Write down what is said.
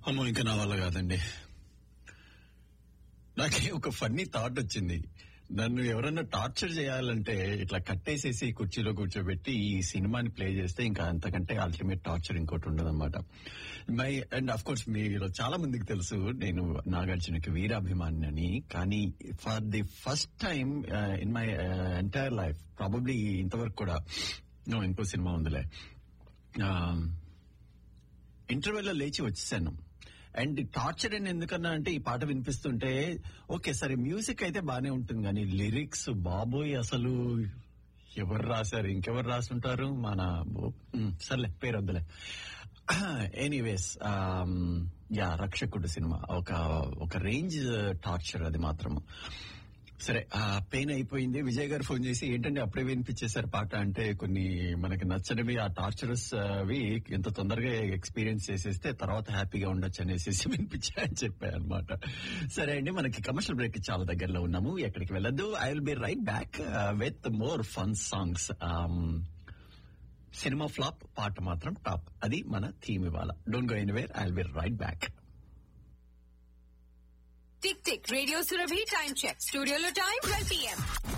అమ్మో ఇంకా నా వల్ల కాదండి నాకే ఒక ఫన్నీ థాట్ వచ్చింది నన్ను ఎవరన్నా టార్చర్ చేయాలంటే ఇట్లా కట్టేసేసి కుర్చీలో కూర్చోబెట్టి ఈ సినిమాని ప్లే చేస్తే ఇంకా అంతకంటే అల్టిమేట్ టార్చర్ ఇంకోటి ఉండదు మై అండ్ అఫ్ కోర్స్ మీలో చాలా మందికి తెలుసు నేను నాగార్జునకి వీరాభిమాని అని కానీ for the first time in my entire life probably ఇంతవరకు కూడా no, ఇంకో సినిమా ఉందిలే ఇంటర్వెల్ లో లేచి వచ్చేసాను అండ్ టార్చర్ అని ఎందుకన్నా అంటే ఈ పాట వినిపిస్తుంటే ఓకే సరే మ్యూజిక్ అయితే బానే ఉంటుంది కానీ లిరిక్స్ బాబోయ్ అసలు ఎవరు రాశారు ఇంకెవరు రాసుంటారు మన బో- ఉమ్, సర్లే పేరు వద్దులే ఎనీవేస్ యా రక్షకుడు సినిమా ఒక ఒక రేంజ్ టార్చర్ అది మాత్రము సరే ఆ పెయిన్ అయిపోయింది విజయ్ గారు ఫోన్ చేసి ఏంటంటే అప్పుడే వినిపించేశారు పాట అంటే కొన్ని మనకి నచ్చనివి ఆ టార్చరస్ అవి ఎంత తొందరగా ఎక్స్పీరియన్స్ చేసేస్తే తర్వాత హ్యాపీగా ఉండొచ్చు అనేసి వినిపించాయని చెప్పారు అనమాట సరే అండి మనకి కమర్షియల్ బ్రేక్ చాలా దగ్గరలో ఉన్నాము ఎక్కడికి వెళ్ళొద్దు I will be right back with more fun songs cinema flop పాట మాత్రం టాప్ అది మన థీమ్ ఇవాళ don't go anywhere I will be right back tick tick radio Surabhi time check స్టూడియోలో టైం ట్వెల్వ్ పిఎం